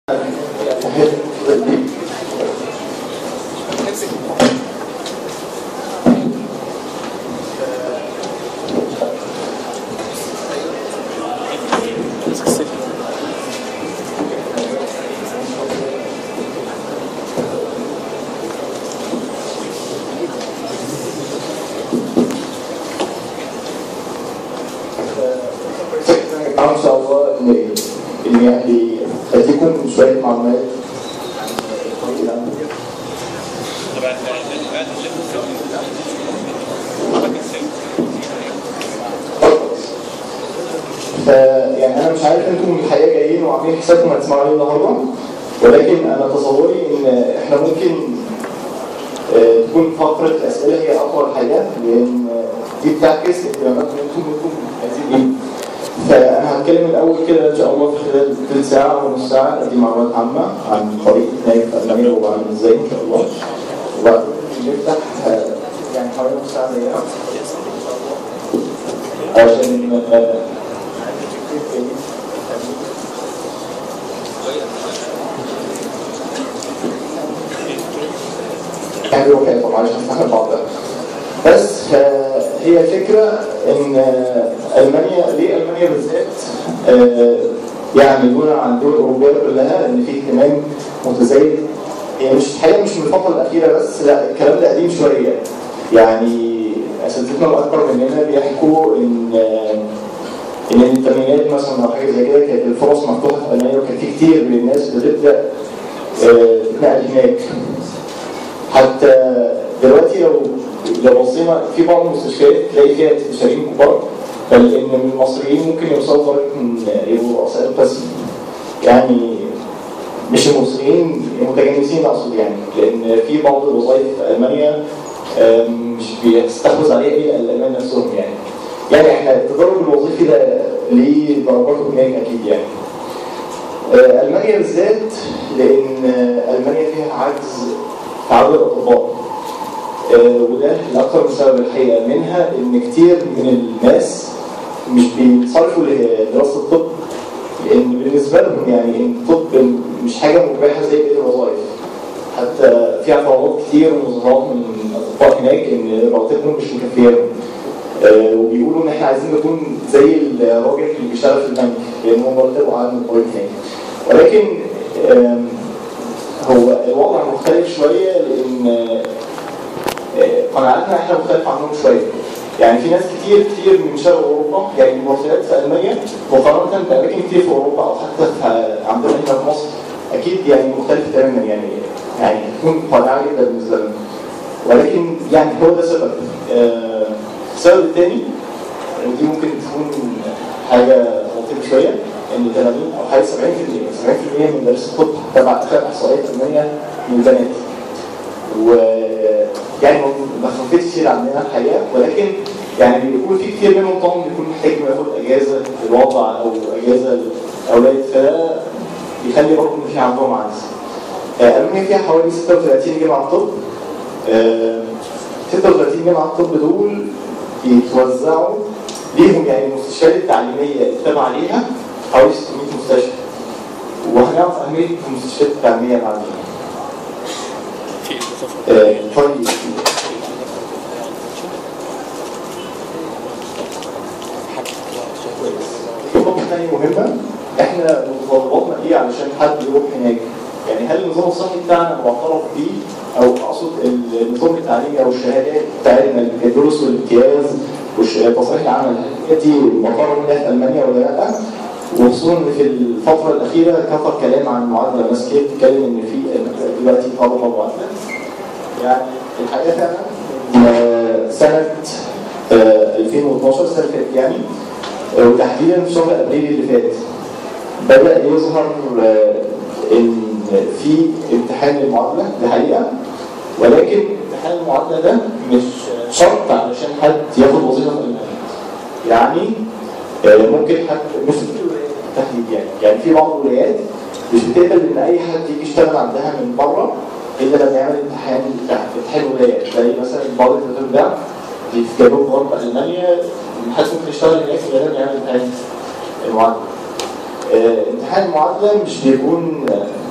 ان شاء الله ان ان يعني اديكم شويه معلومات عن الطريق العملي طبعا الان فيعني انا مش عارف انتم الحقيقه جايين وعاملين حسابكم هتسمعوا ايه النهارده ولكن انا تصوري ان احنا ممكن آه، تكون فقره الاسئله هي اطول حاجه لان آه، دي بتعكس اهتماماتكم انتم انتم عايزين ايه فانا هتكلم الاول كده ان شاء الله في خلال ثلث ساعه ونص ساعه ادي معلومات عامه عن طريق هناك في المانيا وعامل ازاي ان شاء الله وبعدين نفتح آه، يعني حوالي نص ساعه زيها عشان آه، يعني اوكي طبعا عشان نفهم بعض بس آه، هي الفكره ان آه، المانيا ليه المانيا بالذات آه، يعني دون عن الدول الاوروبيه كلها ان في اهتمام متزايد هي مش الحقيقه مش من الفتره الاخيره بس لا الكلام ده قديم شويه يعني اساتذتنا الاكبر مننا بيحكوا ان آه، ان الثمانينات مثلا او حاجه زي كده كانت الفرص مفتوحه في المانيا وكان في كتير من الناس بتبدا آه، تتنقل هناك حتى دلوقتي لو لو بصينا في بعض المستشفيات تلاقي فيها استشاريين كبار بل ان من المصريين ممكن يوصلوا لدرجه ان يبقوا رؤساء القسم يعني مش المصريين المتجنسين اقصد يعني لان في بعض الوظائف في المانيا آم، مش بيستحوذ عليها الا الالمان نفسهم يعني يعني احنا التدرج الوظيفي ده ليه درجاته هناك اكيد يعني آه، المانيا بالذات لان آه، المانيا فيها عجز في عدد الاطباء آه، وده لاكثر من سبب الحقيقه منها ان كتير من الناس مش بيتصرفوا لدراسه الطب لان بالنسبه لهم يعني إن الطب مش حاجه مباحه زي بقيه الوظائف حتى في اعتراضات كتير ومظاهرات من الاطباء هناك ان رواتبهم مش مكفياهم آه، وبيقولوا ان احنا عايزين نكون زي الراجل اللي بيشتغل في البنك لان هو مرتبه اعلى من الراجل الثاني ولكن آم، هو الوضع مختلف شويه لان آه، قناعاتنا احنا مختلفه عنهم شويه يعني في ناس كتير كتير من شرق اوروبا يعني المرتبات في المانيا مقارنه باماكن كتير في اوروبا او حتى في عندنا هنا في مصر اكيد يعني مختلفه تماما يعني يعني تكون قناعه جدا بالنسبه لنا ولكن يعني هو ده سبب آه، السبب الثاني ودي ممكن تكون حاجه لطيفه شويه ان 80 او حوالي 70% 70% من مدارس الطب تبع اخر احصائيات المانيا من بنات و يعني ما خفتش كتير عندنا الحقيقه ولكن يعني بيكون في كتير منهم طبعا بيكون محتاج إنه ياخد اجازه للوضع او اجازه للاولاد فده بيخلي برضه ان في عندهم عجز. آه، المانيا فيها حوالي 36 جامعه طب آه، 36 جامعه طب دول بيتوزعوا ليهم يعني المستشفيات التعليميه اللي تابعه ليها حوالي 600 مستشفى وهنعرف اهميه المستشفيات التعليميه بعدين. آه، طيب في نقطة ثانية مهمة احنا متطلباتنا ايه علشان حد يروح هناك؟ يعني هل النظام الصحي بتاعنا معترف بيه او اقصد النظام التعليمي او الشهادات بتاعتنا الدروس والامتياز وتصريح العمل هل دي معترف بيها في المانيا ولا لا؟ وخصوصا ان في الفترة الأخيرة كثر كلام عن المعادلة ناس كتير بتتكلم ان في دلوقتي طلبة معادلة يعني الحقيقة فعلا آه، سنة آه، 2012 السنة اللي فاتت يعني آه، وتحديدا في شهر ابريل اللي فات بدأ يظهر آه، ان في امتحان للمعادلة دي حقيقة ولكن امتحان المعادلة ده مش شرط علشان حد ياخد وظيفة في المانيا يعني آه، ممكن حد مش في كل الولايات بالتحديد يعني يعني في بعض الولايات مش بتقبل ان اي حد يجي يشتغل عندها من بره الا لما يعمل امتحان امتحان ولايه زي مثلا بعض الدكاتره ده في جنوب غرب المانيا حد ممكن يشتغل هناك من غير ما يعمل امتحان المعادله. آه، امتحان المعادله مش بيكون آه،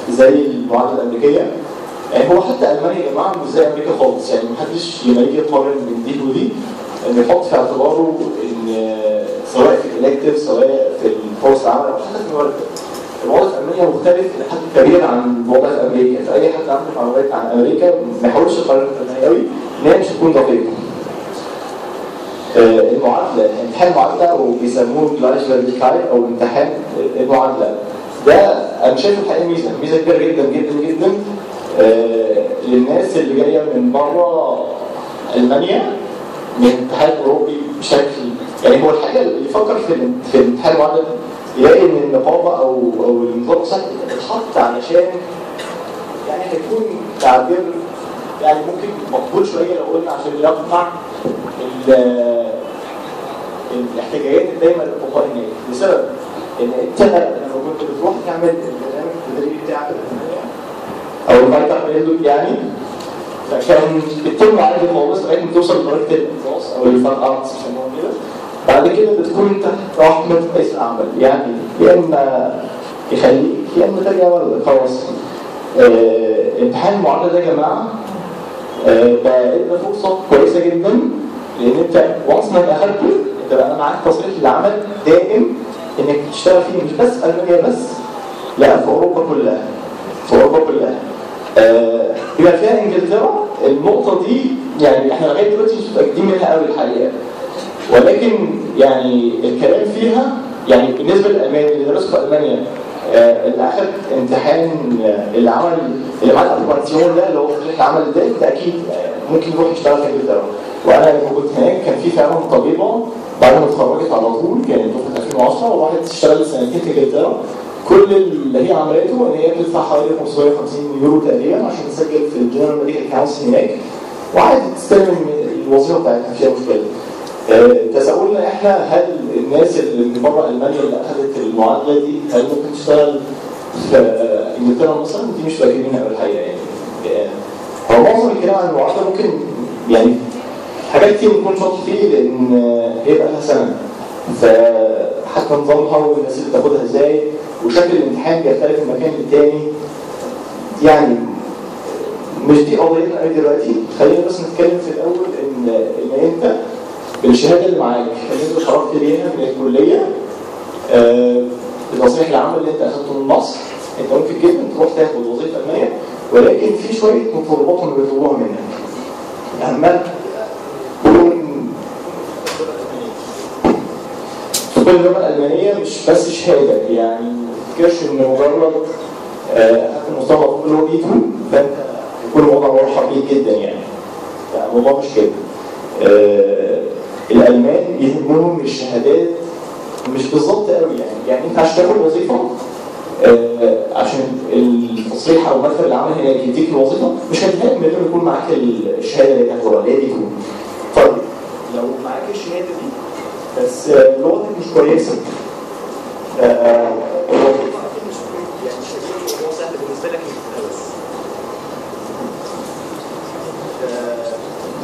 زي المعادله الامريكيه يعني هو حتى المانيا يا جماعه مش زي امريكا خالص يعني محدش لما يجي يقارن بين دي ودي انه يحط في اعتباره ان سواء في الالكتيف سواء في الفرص العمل او حتى في المرتب الوضع في المانيا مختلف الى حد كبير عن الوضع في امريكا فاي حد عنده معلومات عن امريكا ما يحاولش يقارن بالمانيا قوي ان هي مش هتكون دقيقه آه، المعادله امتحان المعادله او بيسموه جلايش فيريفاي او امتحان المعادله ده انا شايفه الحقيقه ميزه ميزه كبيره جدا جدا جدا آه، للناس اللي جايه من بره المانيا من الاتحاد الاوروبي بشكل يعني هو الحقيقه اللي يفكر في في الامتحان المعادله يلاقي ان النقابه او او النظام الصحي اتحط علشان يعني هيكون تعبير يعني ممكن مقبول شويه لو قلنا عشان يقنع ال- الاحتياجات الدايمه للاطباء هناك لسبب ان انت لما كنت بتروح تعمل البرنامج التدريبي بتاعك الألمانية، او الفايتر بيلدوك يعني فكان بتتم عادي خالص لغايه ما توصل لدرجه الانقاص او الفان ارتس بيسموها كده بعد كده بتكون انت رحمه رئيس العمل يعني يا اما يخليك يا اما ترجع ورا خلاص آه، امتحان المعادله ده يا جماعه آه، بقى ادى فرصه كويسه جدا لان انت وانس ما اخدته انت بقى معاك تصريح للعمل دائم انك تشتغل فيه مش بس في المانيا بس لا في اوروبا كلها في اوروبا كلها آه، بما فيها انجلترا النقطه دي يعني احنا لغايه دلوقتي مش متاكدين منها قوي الحقيقه ولكن يعني الكلام فيها يعني بالنسبه للالمان اللي درسوا في المانيا آه، اللي اخذ امتحان آه، اللي عمل اللي معاه الابروباسيون ده اللي هو تصريح العمل ده ده اكيد آه، ممكن يروح يشتغل في انجلترا وانا لما كنت هناك كان في فعلا طبيبه بعد ما اتخرجت على طول كانت دفعه 2010 وراحت تشتغل سنتين في انجلترا كل اللي هي عملته ان هي بتدفع حوالي 550 يورو تقريبا عشان تسجل في الجنرال ميديكال كونسل هناك وعادي تستلم الوظيفه بتاعتها مفيش مشكله. آه، تساؤلنا احنا هل الناس اللي من بره المانيا اللي اخذت المعادله دي هل ممكن تشتغل في آه، انجلترا مثلا؟ دي مش متاكدين منها الحقيقه يعني. آه، هو معظم الكلام عن المعادله ممكن يعني حاجات كتير نكون شاطر فيه لان آه، هي بقى لها سنه فحتى نظامها والناس اللي بتاخدها ازاي وشكل الامتحان بيختلف من مكان للتاني يعني مش دي قضيتنا قوي دلوقتي خلينا بس نتكلم في الاول ان ان انت بالشهاده اللي معاك اللي انت خرجت بيها من الكليه آه، بتصريح العمل اللي انت اخدته من مصر انت ممكن جدا تروح تاخد وظيفه المانيه ولكن في شويه متطلبات هم بيطلبوها منك اهمها تكون تكون اللغه الالمانيه مش بس شهاده يعني ما تفكرش ان مجرد آه، حتى المستوى كله بي 2 فانت يكون الموضوع مرحب بيه جدا يعني يعني الموضوع مش كده آه، الالمان يهمهم الشهادات مش بالظبط قوي يعني يعني انت عشان تاخد وظيفه آه، عشان التصريح او مكتب العمل هناك يديك الوظيفه مش هتلاقي من غير ما يكون معاك الشهاده اللي تاخدها اللي هي دي تكون طيب لو معاك الشهاده دي بس آه، لغتك مش كويسه آه، الوظيفه مش يعني مش هتكون الموضوع سهل بالنسبه لك انت بس آه،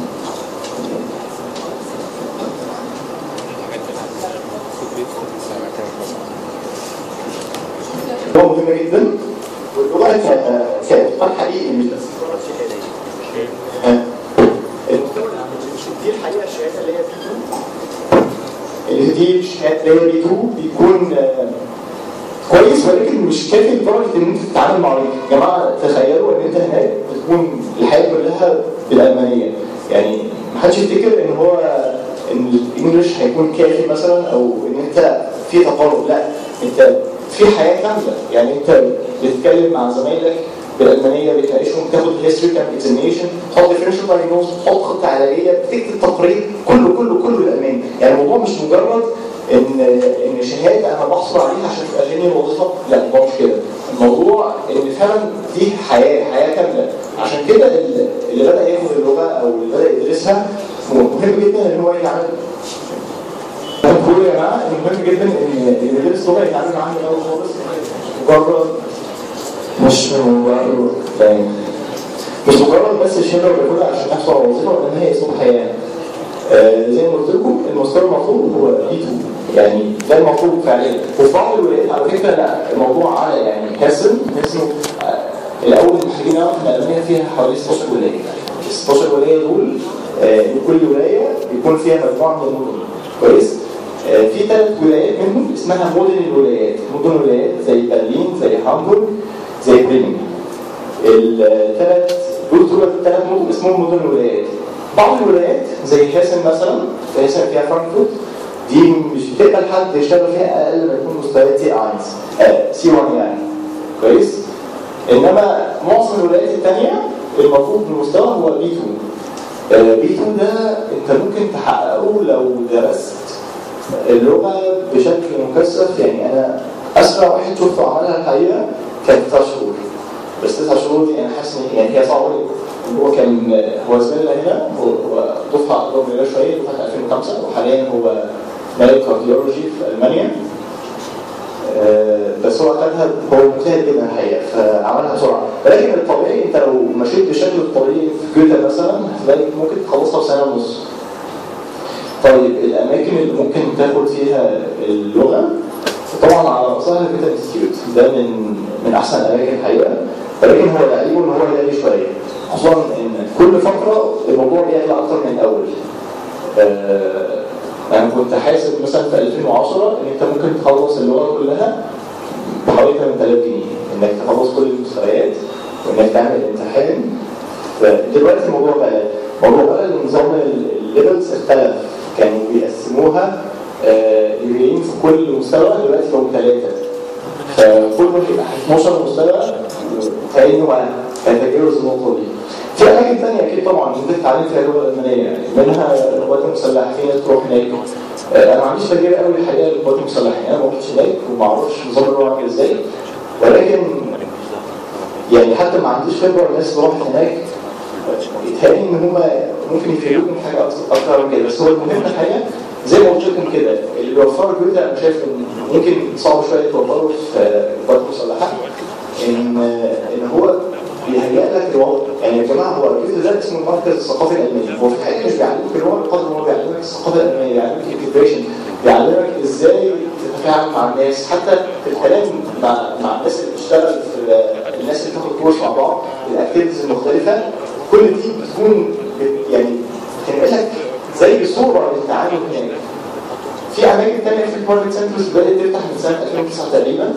لغه مهمه جدا واللغه ك- كاتقان حقيقي مش بس مجرد شهاده آه. المستوى الأعلى مش دي الحقيقه الشهاده اللي هي بي 2 اللي دي الشهاده اللي هي بي 2 بيكون آه، كويس ولكن مش كافي لدرجه ان انت تتعامل مع الراجل. يا جماعه تخيلوا ان انت هناك بتكون الحياه كلها بالالمانيه يعني ما حدش يفتكر ان هو ان الانجليش هيكون كافي مثلا او ان انت في تقارب لا انت في حياه كامله يعني انت بتتكلم مع زمايلك بالالمانيه بتناقشهم بتاخد هيستوري كام اكزامينشن تحط ديفرنشال دايجنوز تحط خطه علاجيه بتكتب تقرير كله كله كله بالالماني يعني الموضوع مش مجرد ان ان شهاده انا بحصل عليها عشان تبقى لي الوظيفه لا الموضوع مش كده الموضوع ان فعلا دي حياه حياه كامله عشان كده اللي اللي بدا ياخد اللغه او اللي بدا يدرسها مهم جدا ان هو يتعامل انا بقول يا جماعه ان مهم جدا ان اللي بيدرس لغه يتعامل معاها من الاول خالص مجرد مش مجرد يعني مش مجرد بس الشهاده اللي بياخدها عشان يحصل على وظيفه وان هي اسلوب حياه آه، زي ما قلت لكم المستوى المطلوب هو بي 2 يعني ده المطلوب فعليا وفي بعض الولايات على فكره لا الموضوع على يعني هاسن هاسن الاول محتاجين نعرف ان المانيا فيها حوالي 16 ولايه ال 16 ولايه دول آه، كل ولايه بيكون فيها مجموعه من المدن كويس آه، في ثلاث ولايات منهم اسمها مدن الولايات مدن الولايات زي برلين زي هامبورغ زي بريمن الثلاث دول دول الثلاث مدن اسمهم مدن الولايات بعض الولايات زي هاسن مثلا في هاسن فيها فرانكفورت دي مش بتقبل حد يشتغل فيها اقل ما يكون مستويات سي 1 سي 1 يعني كويس انما معظم الولايات الثانيه المطلوب من المستوى هو بي 2 بي 2 ده انت ممكن تحققه لو درست اللغه بشكل مكثف يعني انا اسرع واحد شفته عملها الحقيقه كان تسع شهور بس تسع شهور دي انا حاسس ان يعني هي صعبه جدا هو كان هو زميلنا هنا هو هو دفعه اكبر مننا شويه دفعه 2005 وحاليا هو مالك كارديولوجي في المانيا آه، بس هو خدها هو مجتهد جدا الحقيقه فعملها بسرعه ولكن الطبيعي انت لو مشيت بشكل الطبيعي في جوتا مثلا هتلاقي ممكن تخلصها في سنه ونص طيب الاماكن اللي ممكن تاخد فيها اللغه طبعا على راسها جوتا انستيتيوت ده من من احسن الاماكن الحقيقه ولكن هو العيب ان هو غالي شويه خصوصا ان كل فتره الموضوع بيغلى اكتر من الاول آه، انا كنت حاسب مثلا في 2010 ان انت ممكن تخلص اللغه كلها بحوالي 8000 جنيه انك تخلص كل المستويات وانك تعمل امتحان فدلوقتي الموضوع بقى الموضوع بقى نظام الليفلز اختلف كانوا بيقسموها آه، ليفلين في كل مستوى دلوقتي بقوا ثلاثه فكله هيبقى 12 مستوى كانه هيتجاوز النقطه دي في اماكن ثانيه اكيد طبعا ممكن تتعلم فيها اللغه الالمانيه يعني منها القوات المسلحه في ناس تروح هناك آه، انا ما عنديش تجربه قوي الحقيقه للقوات المسلحه يعني انا ما رحتش هناك وما اعرفش نظام اللغه عامل ازاي ولكن يعني حتى ما عنديش خبره الناس اللي راحت هناك يتهيألي ان هم ممكن يفيدوك من حاجه أكتر- اكتر من كده بس هو المهم الحقيقه زي ما قلت لكم كده اللي بيوفروا الجوده انا شايف ان ممكن صعب شويه توفره في القوات المسلحه ان ان هو بيهيئ لك الوضع يعني يا جماعه هو الجوده ده اسمه المركز الثقافي الالماني هو في الحقيقه مش بيعلمك اللغه بقدر ما هو بيعلمك الثقافه الالمانيه بيعلمك الانتجريشن بيعلمك ازاي تتفاعل مع الناس حتى في الكلام مع مع الناس اللي بتشتغل في الناس اللي بتاخد كورس مع بعض الاكتيفيتيز المختلفه كل دي بتكون بت- يعني بتنقل لك زي صوره للتعامل هناك في اماكن ثانيه في البرايفت سنترز بدات تفتح من سنه 2009 تقريبا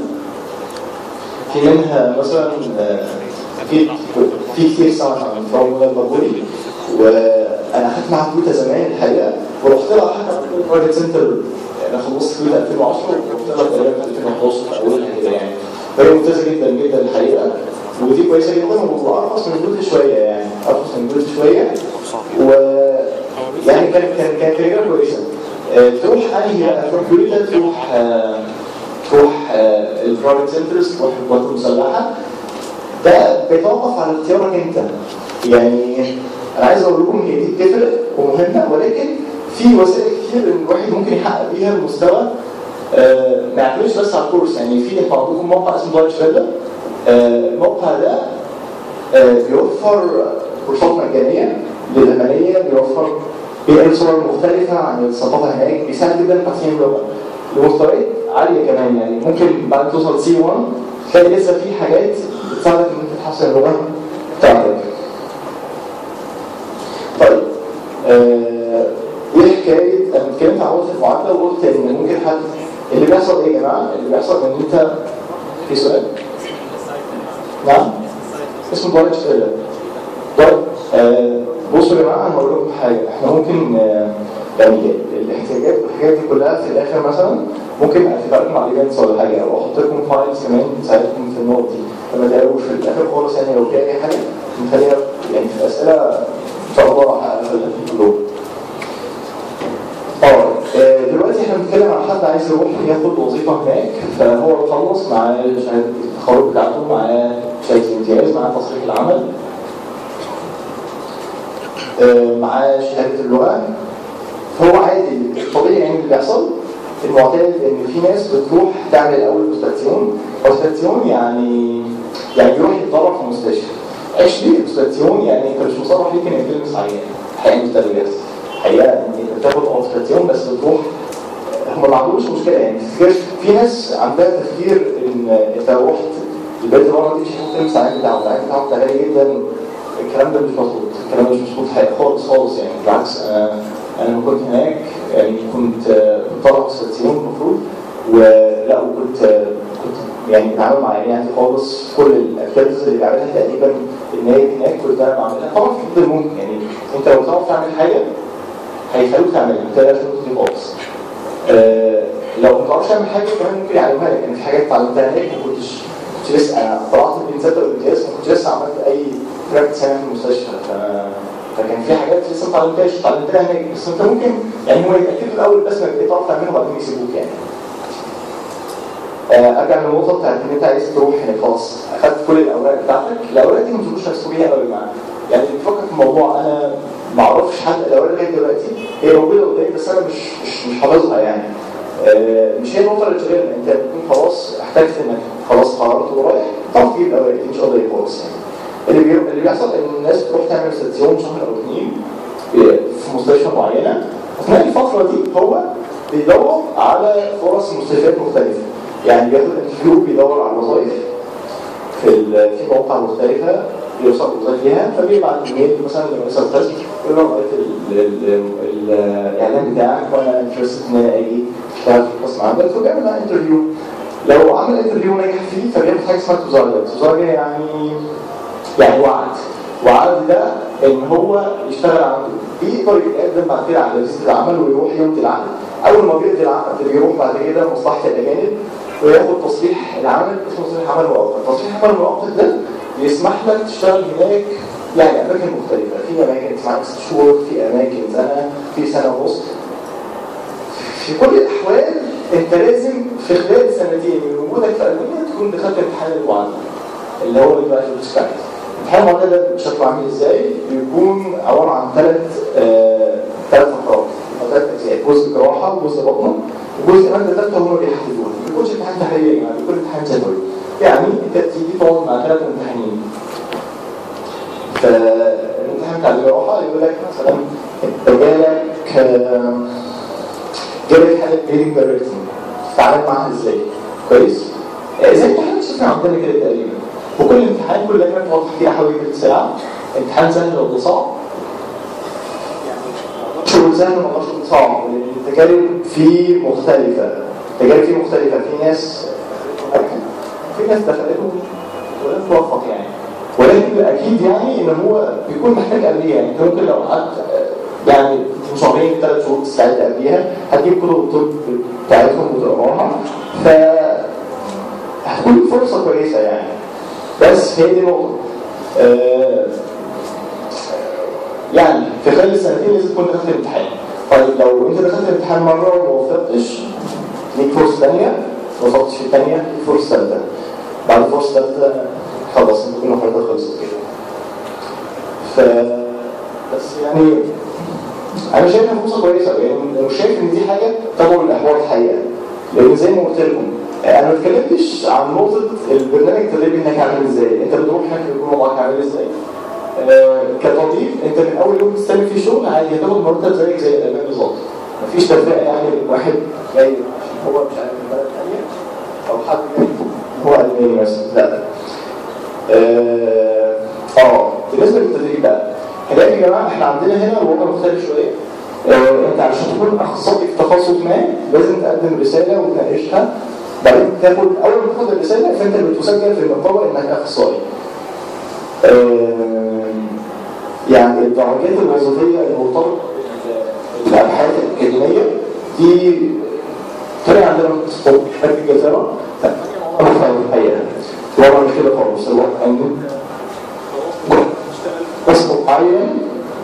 في منها مثلا آه، في في كتير سمعت عن فروم البابولي وانا اخدت معاها كويتا زمان الحقيقه ورحت لها حتى في البرايفت سنتر انا خلصت كويتا 2010 ورحت لها تقريبا في 2011 في اولها كده يعني فهي ممتازه جدا جدا الحقيقه ودي كويسه جدا وارخص من جوتا شويه يعني ارخص من جوتا شويه و يعني كان كان كان تجربه كويسه آه، تروح انهي بقى تروح كويتا تروح آه، تروح البرايفت سنترز تروح القوات المسلحه ده بيتوقف على اختيارك انت يعني انا عايز اقول لكم هي دي بتفرق ومهمه ولكن في وسائل كتير ان الواحد ممكن يحقق بيها المستوى آه، ما يعتمدش بس على الكورس يعني في انتوا عندكم موقع اسمه دايتش فيلا الموقع ده آه، بيوفر كورسات مجانيه للألمانية بيوفر بيعمل صور مختلفة عن الثقافة هناك بيساعد جدا في تحسين اللغة لمستويات عالية كمان يعني ممكن بعد ما توصل سي 1 تلاقي لسه في حاجات بتساعدك ان انت تحسن اللغة بتاعتك. طيب آه، ايه حكاية انا اتكلمت عن نقطة المعادلة وقلت ان ممكن حد اللي بيحصل ايه يا جماعة؟ اللي بيحصل ان انت في سؤال؟ نعم؟ اسمه دايتش فيلا طيب آه، بصوا يا جماعه انا هقول لكم حاجه احنا ممكن آه، يعني الاحتياجات والحاجات دي كلها في الاخر مثلا ممكن اتفق لكم على ايفنتس ولا حاجه او احط لكم فايلز كمان تساعدكم في النقط دي فما تقلقوش في الاخر خالص يعني لو في اي حاجه نخليها يعني في الاسئله ان شاء الله هحققها كلهم. اه آه، دلوقتي احنا بنتكلم عن حد عايز يروح ياخد وظيفه هناك فهو خلص معاه شهاده التخرج بتاعته معاه شهاده الامتياز معاه تصريح العمل آه، معاه شهاده اللغه فهو عادي الطبيعي يعني اللي بيحصل المعتاد ان في ناس بتروح تعمل اول بوستاتيون بوستاتيون يعني يعني يروح يتدرب في مستشفى ايش ليه بوستاتيون يعني انت مش مصرح ليك انك تلمس عيان حقيقه مش ده اللي بيحصل حقيقه ان انت بتاخد بوستاتيون بس بتروح هم ما عندهمش مشكله يعني تفكير في ناس عندها تفكير ان انت لو رحت البيت بره دي مش هتحط الساعات بتاعه الساعات بتاعه ده غالي جدا الكلام ده مش مظبوط الكلام ده مش مظبوط حقيقي خالص خالص يعني بالعكس انا انا لما كنت هناك يعني كنت كنت طالع في المفروض ولا وكنت كنت يعني بتعامل مع عيني خالص كل الاكتيفيتيز اللي بعملها تقريبا النايب هناك كنت انا بعملها طبعا في حدود الممكن يعني انت لو تعرف تعمل حاجه هيخلوك تعملها ما تقدرش تنقذ خالص آه لو ما تعرفش تعمل حاجه كمان ممكن يعلموها لك يعني في حاجات اتعلمتها هناك ما كنتش كنت لسه انا طلعت من ستة والامتياز ما كنتش لسه عملت اي براكتس هنا في المستشفى ف... فكان في حاجات لسه ما اتعلمتهاش اتعلمتها هناك بس انت ممكن يعني هو يتاكدوا الاول بس انك ايه تعرف تعمله وبعدين يسيبوك يعني ارجع للنقطه بتاعت ان انت عايز تروح هناك خلاص اخدت كل الاوراق بتاعتك الاوراق دي ما تبقوش مسؤوليه قوي معاك يعني تفكر في الموضوع انا ما اعرفش حد الاوراق لغايه دلوقتي هي موجوده قدامي بس انا مش مش مش حافظها يعني آه مش هي النقطه اللي تشغلني انت بتكون خلاص احتجت انك خلاص قررت ورايح تعرف تجيب الاوراق دي مش قضيه خالص يعني اللي بي... اللي بيحصل ان الناس تروح تعمل ستيون شهر او اثنين في مستشفى معينه اثناء الفتره دي هو بيدور على فرص مستشفيات مختلفه يعني بياخد انترفيو بيدور على وظائف في في مواقع مختلفه يوصل وظائف فيها فبيبعت ايميل مثلا لرئيس القسم يقول لهم قريت الاعلان بتاعك وانا انترستد ان انا اجي اشتغل في القسم عندك فبيعمل معاه انترفيو لو عمل انترفيو نجح فيه فبياخد حاجه اسمها تزارجه تزارجه يعني يعني وعد وعد ده ان هو يشتغل عنده بيقدر يتقدم بعد كده على فيزة العمل ويروح يمضي العقد اول ما بيمضي العقد بيروح بعد كده مصلحه الاجانب وياخد تصريح العمل اسمه تصريح عمل مؤقت تصريح عمل مؤقت ده بيسمح لك تشتغل هناك يعني اماكن مختلفه في اماكن اسمها ست شهور في اماكن سنه في سنه ونص في كل الاحوال انت لازم في خلال سنتين من وجودك في المانيا تكون دخلت امتحان المعادله اللي هو الباشلر ستايل امتحان المعادله ده شكله عامل ازاي؟ بيكون عباره عن ثلاث ثلاث فقرات او ثلاث اجزاء جزء جراحه وجزء بطنه وجزء ماده ثالثه هم اللي بيحددوها ما بيكونش امتحان تحريري يا جماعه بيكون امتحان ثانوي يعني انت تيجي تقعد مع ثلاث امتحانين فالامتحان بتاع الجراحه يقول لك مثلا انت جالك جالك حاله بيرنج دايركتنج تتعامل معاها ازاي؟ كويس؟ زي امتحان شفنا عندنا كده تقريبا وكل امتحان كل لجنه بتقعد فيها حوالي ثلث ساعه امتحان سهل ولا صعب؟ شغل سهل ولا صعب التجارب فيه مختلفه التجارب فيه مختلفه في ناس في ناس دخلته ولم توفق يعني ولكن اكيد يعني ان هو بيكون محتاج قبليها يعني انت ممكن لو قعدت يعني شهرين ثلاث شهور تستعد قبليها هتجيب كتب الطب بتاعتهم وتقراها ف هتكون فرصه كويسه يعني بس هي دي النقطه آه يعني في خلال السنتين لازم تكون دخلت الامتحان طيب لو انت دخلت الامتحان مره وما وفقتش ليك فرصه ثانيه ما وفقتش في الثانيه ليك فرصه ثالثه بعد الفرصه الثالثه خلاص انت كل حاجه خلصت كده ف بس يعني انا شايفها فرصه كويسه يعني مش شايف ان دي حاجه تدعو للاحوال الحقيقه لان زي ما قلت لكم انا ما اتكلمتش عن نقطه البرنامج التدريبي انك عامل ازاي انت بتروح هناك بيكون وضعك عامل ازاي آه كتوظيف انت من اول يوم تستلم فيه شغل عادي هتاخد مرتب زيك زي الالمان بالظبط مفيش تفرقه يعني واحد جاي عشان هو مش عارف من بلد ثانيه او حد جاي هو الماني مثلا لا اه, آه. بالنسبه للتدريب بقى هنلاقي يا جماعه احنا عندنا هنا الوضع مختلف شويه آه انت عشان تكون اخصائي في تخصص ما لازم تقدم رساله وتناقشها بعدين تاخد اول ما تاخد الرساله فانت بتسجل في النقابه انك اخصائي آه يعني الدرجات الوظيفيه المرتبطه بالابحاث الاكاديميه دي طلع عندنا في الجزيره الحقيقه الوضع مش كده خالص الوضع عنده قسم معين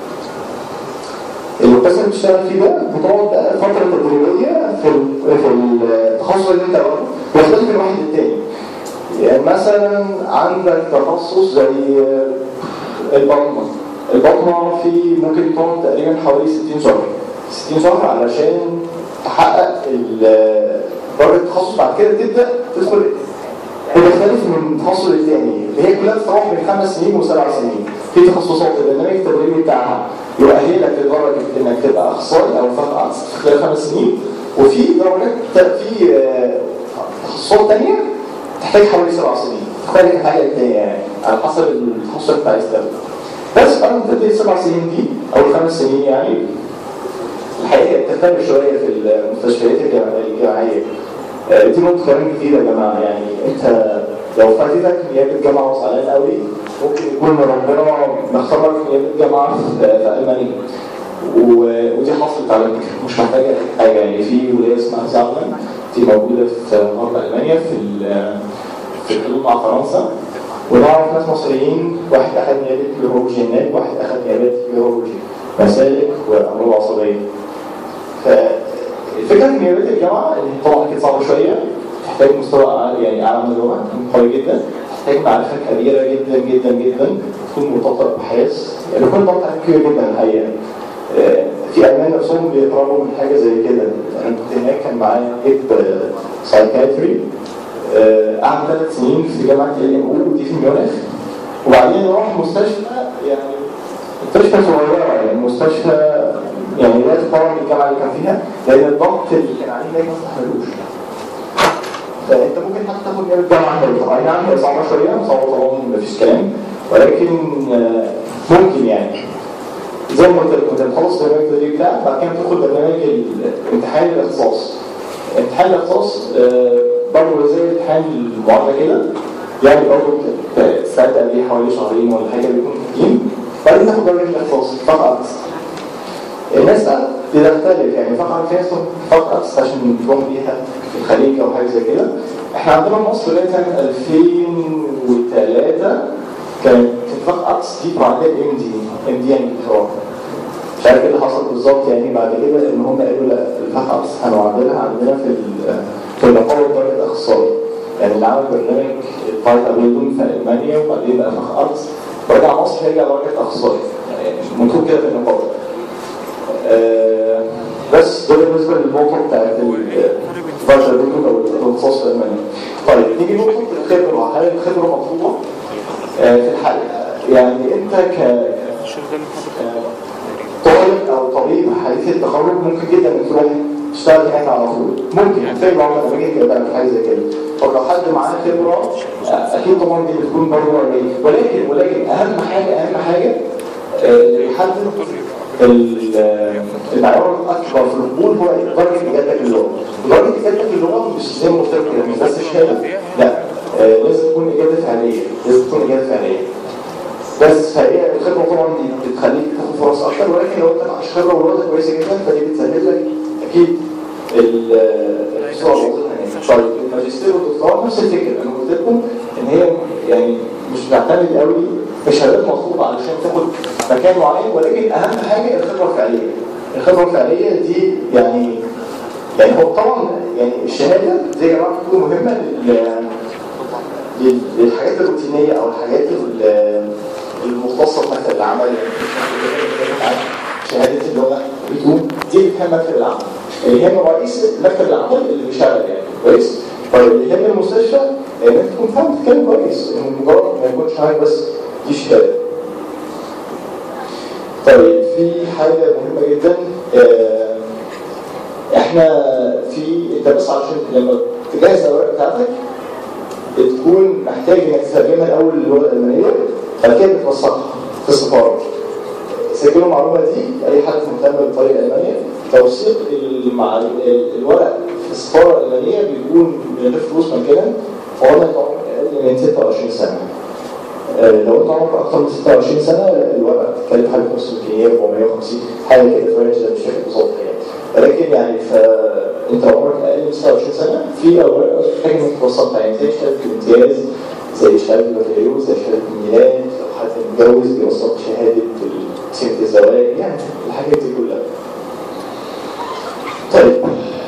القسم اللي بتشتغل فيه ده بتقعد بقى فتره تدريبيه في في التخصص اللي انت واخده بيختلف من واحد للتاني يعني مثلا عندك تخصص زي البطنه البطنه في ممكن تقعد تقريبا حوالي 60 شهر 60 شهر علشان تحقق درجه التخصص بعد كده تبدا تدخل بتختلف من تخصص للتاني اللي هي كلها بتتراوح من خمس سنين وسبع سنين في تخصصات البرنامج التدريبي بتاعها يؤهلك لدرجه انك تبقى اخصائي او في خلال خمس سنين وفي درجات في تخصصات ثانيه تحتاج حوالي سبع سنين تختلف حاجه تانية يعني على حسب التخصص اللي انت عايز تاخده بس بعد ما تبتدي السبع سنين دي او الخمس سنين يعني الحقيقه بتختلف شويه في المستشفيات الجامع- الجامعيه آه، دي نقطه كمان جديده يا جماعه يعني انت لو فاتتك نيابه الجامعه وزعلان قوي ممكن يكون ربنا مختارك نيابه الجامعه في في المانيا و- ودي حصلت على فكره مش محتاجه حاجه يعني في ولايه اسمها زعلان دي موجوده في غرب المانيا في ال- في الحدود مع فرنسا ونعرف ناس مصريين واحد اخذ نيابه يورولوجي هناك واحد اخذ نيابه يورولوجي مسالك وامراض عصبيه فالفكره في نيابات الجامعه اللي طبعا اكيد صعبه شويه تحتاج مستوى أعلى- يعني اعلى من اللغه تكون قوي جدا تحتاج معرفه كبيره جدا جدا جدا تكون مرتبطه بابحاث يعني كل ضغط عليك كبير جدا الحقيقه آه، في المان نفسهم بيهربوا من حاجه زي كده انا كنت هناك كان معايا جيب سايكاتري قعد ثلاث سنين في جامعه ال ام او ودي في ميونخ وبعدين راح مستشفى يعني مستشفى صغيره يعني مستشفى يعني لا تقارن بالجامعه اللي كان فيها لان الضغط اللي كان عليه هناك ما استحملوش فانت ممكن حتى تاخد جانب الجامعه هنا اي نعم هي صعبه شويه صعبه طبعا مفيش كلام ولكن آه، ممكن يعني زي ما قلت لك انت بتخلص برنامج التدريب بتاعك بعد كده بتدخل برنامج الامتحان الاختصاص امتحان الاختصاص آه، برضه زي امتحان المعادله كده يعني برضه ساعات قبليه حوالي شهرين ولا حاجه بيكون تقييم بعدين تاخد برنامج الاختصاص فقط الناس بقى بتختلف يعني فقط في ناس فقط عشان تروح بيها الخليج او حاجه زي كده احنا عندنا في مصر لغايه سنه 2003 كانت فقط دي معادله ام دي ام دي يعني دكتوراه مش عارف ايه اللي حصل بالظبط يعني بعد كده ان هم قالوا لا الفقط هنعدلها عندنا في ال- في النقابه درجه الاخصائي يعني اللي عمل برنامج الفايتا بيلدون في المانيا وبعدين بقى فقط ورجع مصر هيرجع درجه اخصائي يعني مكتوب كده في النقابه آه، بس ده بالنسبه للنقطه بتاعت الفايتا بيلدون او الاختصاص في المانيا طيب نيجي لنقطه الخبره هل الخبره مطلوبه؟ آه، في الحل يعني انت ك طالب او طبيب حديث التخرج ممكن جدا انك تروح تشتغل هناك على طول ممكن تلاقي بعض الاماكن كده بتعمل حاجه زي كده طب لو حد معاه خبره آه، اكيد طبعا دي بتكون برضه قليله ولكن ولكن اهم حاجه اهم حاجه آه، اللي بيحدد ال- آه، المعيار الاكبر في القبول هو إيه؟ درجه اجابتك للغه درجه اجابتك للغه مش زي ما قلت لك كده مش بس شهاده لا آه، لازم تكون اجابه فعليه لازم تكون اجابه فعليه بس فهي الخبره طبعا دي بتخليك تاخد فرص اكتر ولكن لو انت معكش خبره ولغتك كويسه جدا فدي بتسهل لك اكيد ال- الصوره الوظيفه هناك. طيب الماجستير والدكتوراه نفس الفكره انا قلت لكم ان هي يعني مش بتعتمد قوي بشهادات مطلوبه علشان تاخد مكان معين ولكن اهم حاجه الخبره الفعليه الخبره الفعليه دي يعني يعني هو طبعا يعني الشهاده زي يا جماعه بتكون مهمه لل- لل- للحاجات الروتينيه او الحاجات ال- المختصه بمكتب العمل شهاده اللغه بتكون دي اللي بتهم مكتب العمل اللي يهم رئيس مكتب العمل اللي بيشتغل يعني كويس طيب اللي يهم المستشفى انك تكون فاهم تتكلم كويس إن مجرد ما يكونش معاك بس دي شهاده طيب في حاجه مهمه جدا آه، احنا في انت بس عشان لما تجهز الاوراق بتاعتك بتكون محتاج انك تترجمها الاول للغه الالمانيه بعد كده بتوثقها في السفاره سجلوا المعلومه دي اي حد مهتم بالطريقه الالمانيه توثيق المع... ال- الورق في السفاره الالمانيه بيكون من غير فلوس مجانا فورا عمرك اقل من 26 سنه آه، لو انت عمرك اكتر من 26 سنه الورقه بتتكلف حوالي 500 جنيه 450 حاجه كده في الرينج ده مش فاكر بالظبط يعني ولكن يعني فانت عمرك اقل من 26 سنه في اوراق محتاج انك توثقها يعني زي شهاده الامتياز زي شهاده البكالوريوس زي شهاده الميلاد لو حد متجوز بيوثق شهاده سنه الزواج يعني الحاجات دي كلها. طيب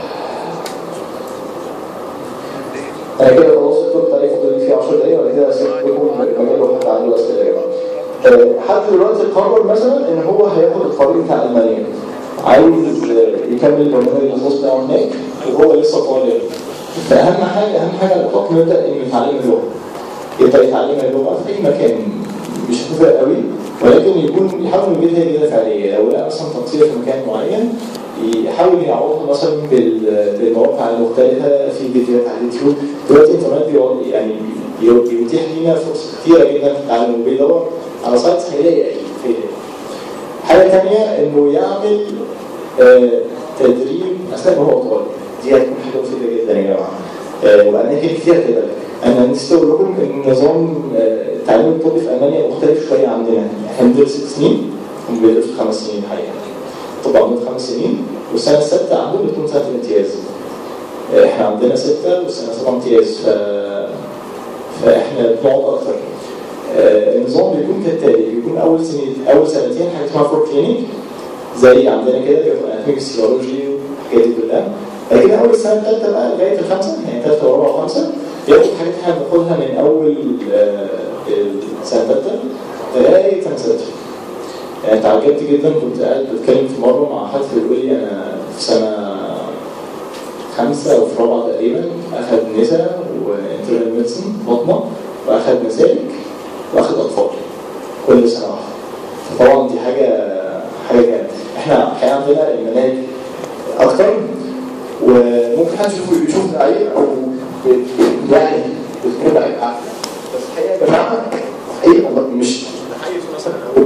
انا كده خلاص الكتب عليه فاضل لي فيه 10 دقايق ولا كده اسيب لكم المجال لو حد عنده اسئله يا جماعه. آه، حد دلوقتي قرر مثلا ان هو هياخد الطريق بتاع المانيا عايز آه، يكمل البرنامج الخاص بتاعه هناك وهو لسه طالب فاهم حاجه اهم حاجه على الاطلاق نبدا انه يتعلم اللغه يبدا يتعلم اللغه في اي مكان مش هتفرق قوي ولكن يكون يحاول يجدها جديده فعليه لو لقى مثلا تقصير في مكان معين يحاول يعوضها مثلا بال- بالمواقع المختلفه في فيديوهات على اليوتيوب دلوقتي الانترنت بيقعد- يعني بيتيح لينا فرص كتيره جدا في التعلم وبيدور على سايتس هيلاقي اكيد هيلاقي. حاجه ثانيه انه يعمل آه، تدريب اثناء ما هو طالب دي هتكون حاجه مفيده جدا يا جماعه آه، واماكن كتير كده انا نسيت اقول لكم ان نظام آه، التعليم الطبي في المانيا مختلف شويه عندنا احنا بندرس ست سنين هم بيدرسوا خمس سنين الحقيقه طبعا عندهم خمس سنين والسنه السادسه عندهم بتكون سنه الامتياز آه، احنا عندنا سته والسنه سبعه امتياز ف... فاحنا بنقعد اكتر آه، النظام بيكون كالتالي بيكون اول سنين اول سنتين حاجه اسمها فور كلينيك زي عندنا كده بياخد اناتوميك سيولوجي والحاجات دي كلها بعد كده اول السنه الثالثه بقى لغايه الخمسه يعني ثالثه ورابعه وخمسه بياخد حاجات احنا بناخدها من اول آه، السنه الثالثه لغايه سنه سته يعني اتعجبت جدا كنت قاعد بتكلم في مره مع حد بيقول لي انا في سنه خمسه او في رابعه تقريبا اخذ نساء وانترنال ميدسن بطنه واخذ مسالك واخذ اطفال كل سنه واحده فطبعا دي حاجه حاجه جامده احنا الحقيقه عندنا المناهج اكتر وممكن حد يشوف يشوف عيب او يعني بتكون عيب عقل. بس الحقيقه يا جماعه حقيقه والله مش بحيز مثلا او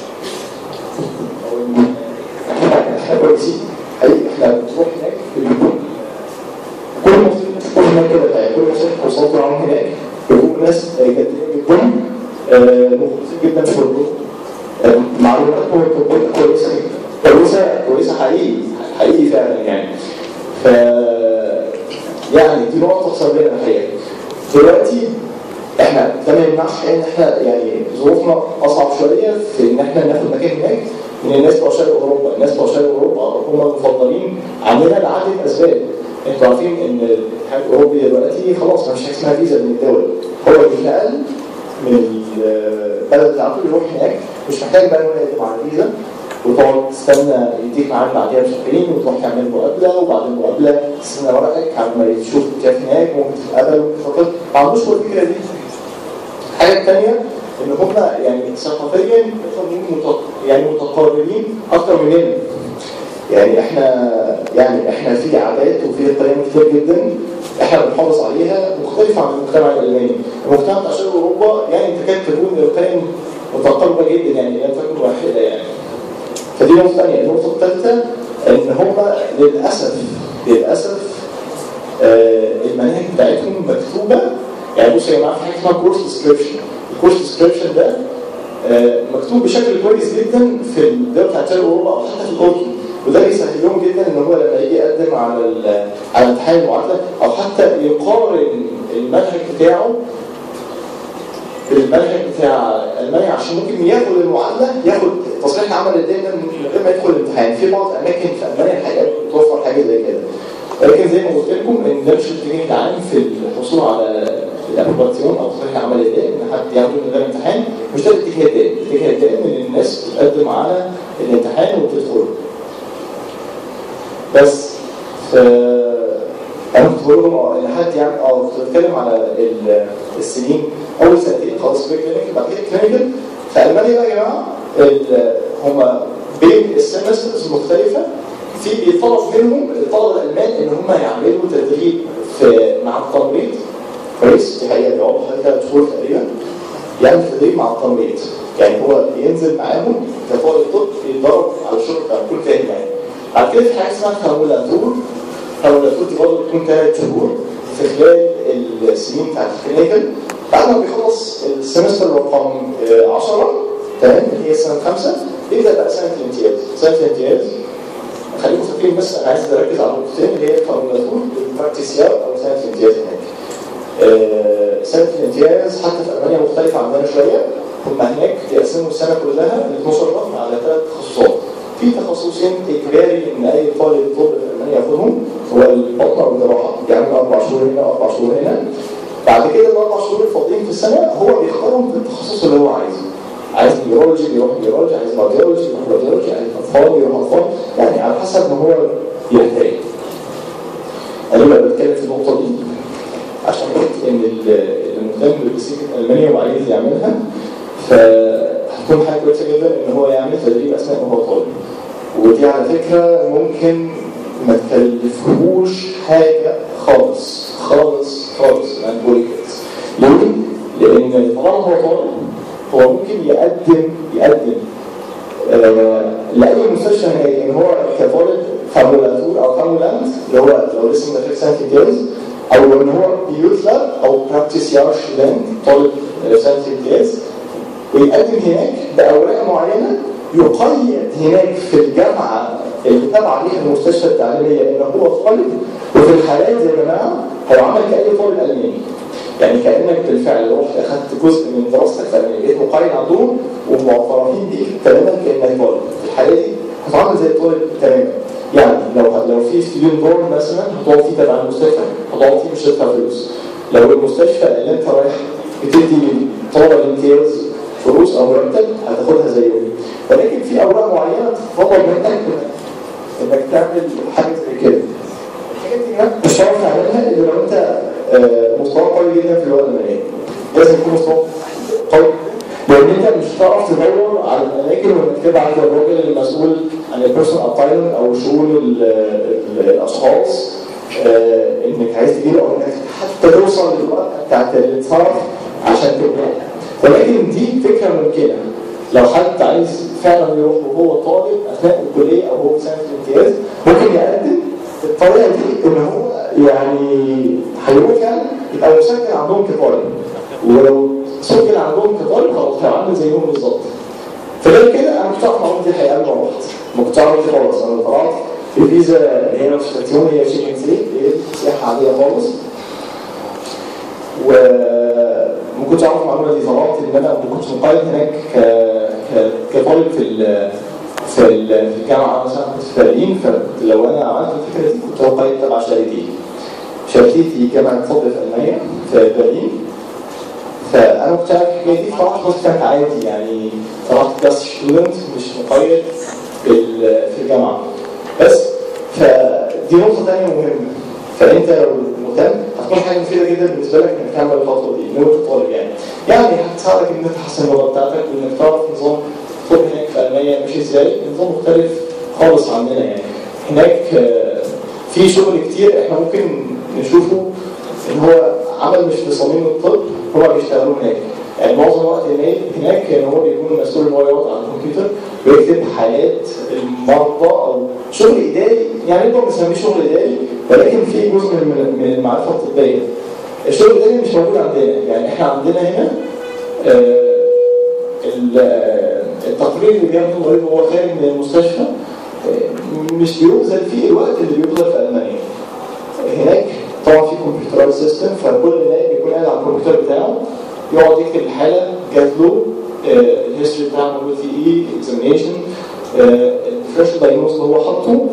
او إن احنا احنا كويسين حقيقي احنا بنروح هناك بيكون كل مصري كل هناك كده الحقيقة. كل مصري وصلت معاهم هناك بيكون ناس جدية جدا آه، مخلصين جدا في شغلهم آه، معلوماتهم وطبية كويسة جدا كويسة كويسة حقيقي حقيقي فعلا يعني ف يعني دي نقطة تخسر لنا الحقيقة دلوقتي احنا ده ما يمنعش ان احنا يعني ظروفنا اصعب شويه في ان احنا ناخد مكان هناك من الناس بتوع شرق اوروبا، الناس بتوع شرق اوروبا هم المفضلين عندنا لعدد اسباب. انتوا عارفين ان الاتحاد الاوروبي دلوقتي خلاص ما فيش حاجه اسمها فيزا من الدول، هو بيتنقل من البلد بتاعته يروح هناك مش محتاج بقى ان هو يقدم على فيزا وتقعد تستنى يديك ميعاد بعديها بشهرين وتروح تعمل مقابله وبعد المقابله تستنى ورقك على ما تشوف كيف هناك ممكن تتقابل وممكن تتفق. ما عندوش هو الفكره دي الحاجه الثانيه ان هم يعني ثقافيا مت- يعني متقاربين اكتر مننا يعني احنا يعني احنا في عادات وفي قيم كتير جدا احنا بنحافظ عليها مختلفه عن المجتمع الالماني، المجتمع بتاع شرق اوروبا يعني تكاد تكون القيم متقاربه جدا يعني لا تكون واحده يعني. فدي نقطه ثانيه، النقطه الثالثه ان هم للاسف للاسف آه، المناهج بتاعتهم مكتوبه يعني بصوا يا جماعه في حاجه اسمها كورس ديسكربشن الكورس ديسكربشن ده آه، مكتوب بشكل كويس جدا في الدول بتاعت شرق اوروبا او حتى في الاردن وده بيسهل لهم جدا ان هو لما يجي يقدم على ال- على امتحان المعادله او حتى يقارن المنهج بتاعه بالمنهج بتاع المانيا عشان ممكن ياخد المعادله ياخد تصريح العمل الدائم من غير ما يدخل الامتحان في بعض الاماكن في المانيا الحقيقه بتوفر حاجه زي كده ولكن زي ما قلت لكم ان ده مش الاتجاه العام في الحصول على الابروباتيون او تصريح العمل الدائم ان حد ياخده من غير امتحان مش ده الاتجاه الدائم الاتجاه الدائم ان الناس بتقدم على الامتحان وبتدخل بس ف انا كنت بقول لهم اه ان حد يعني اه كنت بتكلم على ال- السنين اول سنتين خلاص في كلينيكال بعد كده كلينيكال في المانيا بقى يا جماعه ال- هم بين السيمسترز المختلفه في بيطلب منهم الطلبه الالمان ان هم يعملوا تدريب في مع التمريض كويس دي حقيقه بيقعدوا حوالي ثلاث شهور تقريبا يعمل تدريب مع التمريض يعني هو ينزل معاهم كطالب طب يتدرب على الشغل بتاع كل فاهم يعني بعد كده في حاجه اسمها فامولاتور فامولاتور دي برضه بتكون ثلاث شهور في خلال السنين بتاعت الكلينيكال بعد ما بيخلص السمستر رقم آه، 10 تمام اللي هي السنه الخامسه يبدا بقى سنه الامتياز سنه الامتياز خليكم فاكرين بس انا عايز اركز على نقطتين اللي هي الفامولاتور والبراكتيسيال او سنه الامتياز هناك آه، سنه الامتياز حتى في المانيا مختلفه عندنا شويه هم هناك بيقسموا السنه كلها ل 12 رقم على ثلاث تخصصات في تخصصين اجباري ان اي طالب طب في المانيا ياخدهم هو البطنه والجراحه بيعملوا اربع شهور هنا واربع شهور هنا بعد كده الاربع شهور الفاضيين في السنه هو بيختارهم في التخصص اللي هو عايزه عايز نيورولوجي بيروح نيورولوجي عايز راديولوجي يروح راديولوجي عايز اطفال يروح اطفال يعني على حسب ما هو يحتاج انا بقى بتكلم في النقطه دي عشان قلت ان ال- اللي مهتم بسيكه المانيا وعايز يعملها فهتكون حاجه كويسه جدا ان هو يعمل تدريب اثناء ما هو طالب ودي على فكره ممكن ما تكلفهوش حاجه خالص خالص خالص انا بقول كده ليه؟ لان طالما هو طالب هو ممكن يقدم يقدم آه، لاي مستشفى هناك يعني هو كطالب فامولاتور او فامولانت اللي هو لو لسه ما دخلش سنه امتياز او ان هو بيطلب او براكتيسيار شلان طالب آه، سنه امتياز ويقدم هناك باوراق معينه يقيد هناك في الجامعه اللي تابعه ليها المستشفى التعليميه ان هو طالب وفي الحالات يا جماعه هو عمل كأي طالب الماني يعني كانك بالفعل رحت اخذت جزء من دراستك في المانيا بقيت مقيد عندهم ومعترفين بيك تماما كانك طالب في الحاله دي هتعامل زي الطالب تماما يعني لو لو في ستودنت بورن مثلا هتقعد فيه تبع المستشفى هتقعد فيه مش هتدفع فلوس لو المستشفى اللي انت رايح بتدي طلبه الامتياز فلوس او مرتب هتاخدها زيهم ولكن في اوراق معينه تتطلب منك انك تعمل حاجه زي كده الحاجات دي كمان مش هتعرف تعملها الا لو انت آه، مستوى قوي جدا في اللغه الالمانيه لازم يكون مستوى قوي لان انت مش هتعرف تدور على الاماكن وانك تبعت للراجل المسؤول عن البيرسون اباينمنت او شؤون ال- ال- الاشخاص آه، انك عايز تجيله او انك حتى توصل للوقت بتاعت الاتصال عشان تبدا ولكن دي فكره ممكنه لو حد عايز فعلا يروح وهو طالب اثناء الكليه او هو في سنه الامتياز ممكن يقدم الطريقه دي ان هو يعني هيروح يعني يبقى مسجل عندهم كطالب ولو سجل عندهم كطالب خلاص هيعمل زيهم بالظبط فغير كده انا كنت اعرف معلومه دي الحقيقه مره واحده ما كنتش اعرف دي خالص انا طلعت الفيزا اللي هي نوتيفيكاسيون هي شيكن سي هي سياحه عاديه خالص وما كنتش اعرف المعلومه دي طلعت ان انا ما كنتش مقيد هناك ك- ك- كطالب في ال في ال- في الجامعه مثلا كنت في برلين فلو انا عملت الفكره دي كنت مقيد تبع شهادتي شهادتي جامعه فضل في المانيا في برلين فانا كنت عارف الحكايه دي طلعت بس كانت عادي يعني طلعت بس ستودنت مش مقيد في ال- في الجامعه بس فدي نقطه ثانيه مهمه فانت لو مهتم هتكون حاجه مفيده جدا بالنسبه لك انك تعمل الخطوه دي ان انت طالب يعني يعني هتساعدك ان انت تحسن اللغه بتاعتك وانك تعرف نظام الطب هناك في المانيا ماشي ازاي نظام مختلف خالص عننا يعني هناك آه، في شغل كتير احنا ممكن نشوفه ان هو عمل مش في صميم الطب هو بيشتغلوا هناك يعني معظم الوقت هناك هناك كان هو بيكون مسؤول ان هو يقعد على الكمبيوتر ويكتب حالات المرضى او شغل اداري يعني نقدر نسميه شغل اداري ولكن في جزء من من المعرفه الطبيه الشغل الاداري مش موجود عندنا يعني احنا عندنا هنا آه، ال- آه، التقرير اللي بياخده المريض وهو خارج من المستشفى آه، مش بيبذل فيه الوقت اللي بيبذل في المانيا هناك طبعا في كمبيوتر سيستم فكل نائب بيكون قاعد على الكمبيوتر بتاعه يقعد يكتب الحاله جات له آه، الهيستوري بتاعه موجود فيه ايه اكزامينشن الديفرنشال دايجنوز اللي هو حاطه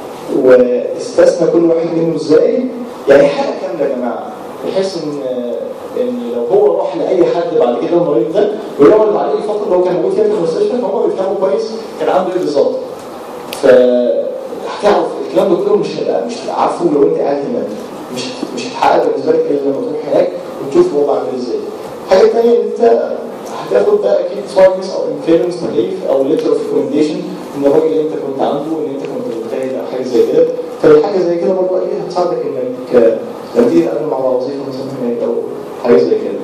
واستثنى كل واحد منه ازاي يعني حاله كامله يا جماعه بحيث ان ان لو هو راح لاي حد بعد كده المريض ده ويعرض عليه الفتره اللي هو كان موجود فيها في المستشفى فهو بيفهمه كويس كان عنده ايه بالظبط ف هتعرف الكلام ده كله مش هيبقى مش هتبقى عارفه لو انت قاعد هناك مش مش هتحقق بالنسبه لك الا لما تروح هناك وتشوف الوضع عامل ازاي. الحاجه الثانيه ان انت هتاخد بقى اكيد سواينس او انفيرنس تكليف او ليتر اوف ريكومنديشن ان الراجل اللي انت كنت عنده ان انت كنت مجتهد او حاجه زي كده فالحاجه زي كده برضه اكيد هتساعدك انك آه، لما تيجي تقدم على وظيفه مثلا هناك او حاجه زي كده.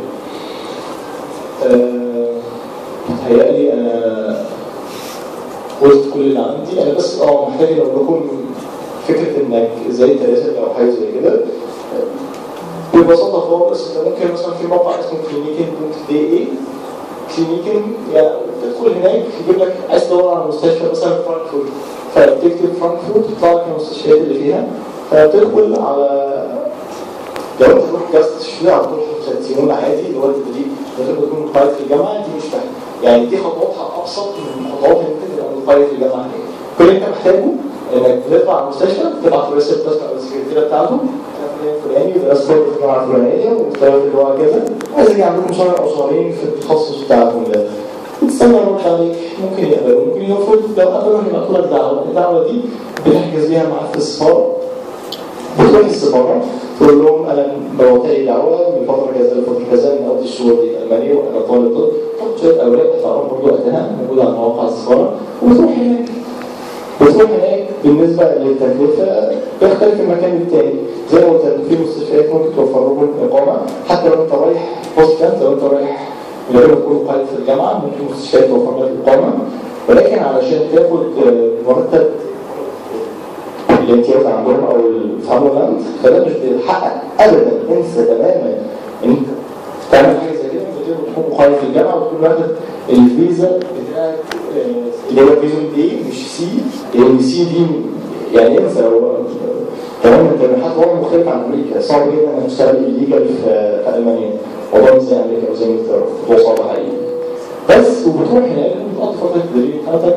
آه، متهيألي انا قلت كل اللي عندي انا بس اه محتاج اقول لكم فكره انك ازاي تراسل او حاجه زي كده ببساطه خالص انت ممكن مثلا في موقع اسمه كلينيكن دوت دي اي كلينيكن يعني تدخل هناك يجيب لك عايز تدور على مستشفى مثلا في فرانكفورت فبتكتب فرانكفورت تطلع لك المستشفيات اللي فيها فتدخل على لو انت تروح جاست تشتري على طول سيمون عادي اللي هو التدريب لازم تكون مقيد في الجامعه دي مش فاهم يعني دي خطواتها ابسط من خطوات ان انت تبقى مقيد في الجامعه هناك كل اللي انت محتاجه انك تطلع على المستشفى تبعت رساله بس على السكرتيره بتاعته انا فلان الفلاني ودرست برضه في الجامعه الفلانيه واشتغلت في الجامعه كذا عايز اجي عندكم شهر او شهرين في التخصص بتاعكم ده وتستنى يرد عليك ممكن يقبل ممكن يرفض لو قبل هيبعتوا لك دعوه الدعوه دي بتحجز بيها معاك في السفاره بتروح السفاره تقول لهم انا بوقعي دعوه من فتره كذا لفتره كذا من اقضي الشهور دي في المانيا وانا طالب طب تحط شويه اوراق تعرف برضه وقتها موجوده على مواقع السفاره وتروح هناك وتروح هناك بالنسبه للتكلفه بيختلف من مكان للتاني زي ما قلت لك في مستشفيات ممكن توفر لهم اقامه حتى لو انت رايح بوستن لو انت رايح لو تكون قاعد في الجامعه ممكن مستشفيات توفر لك اقامه ولكن علشان تاخد آه، مرتب الامتياز عندهم او الفامولاند فده مش بيتحقق ابدا انسى تماما انت تعمل حاجه زي كده انت تقدر تكون مقيم في الجامعه وتكون واخد الفيزا بتاعت آه، اللي هو فيزا دي مش سي لان سي دي يعني انسى هو كمان انت حتى هو مختلف عن امريكا صعب جدا انك تشتغل الليجل في في المانيا موضوع مش زي امريكا او زي انجلترا هو صعب حقيقي بس وبتروح هناك بتقضي فتره تدريب حتى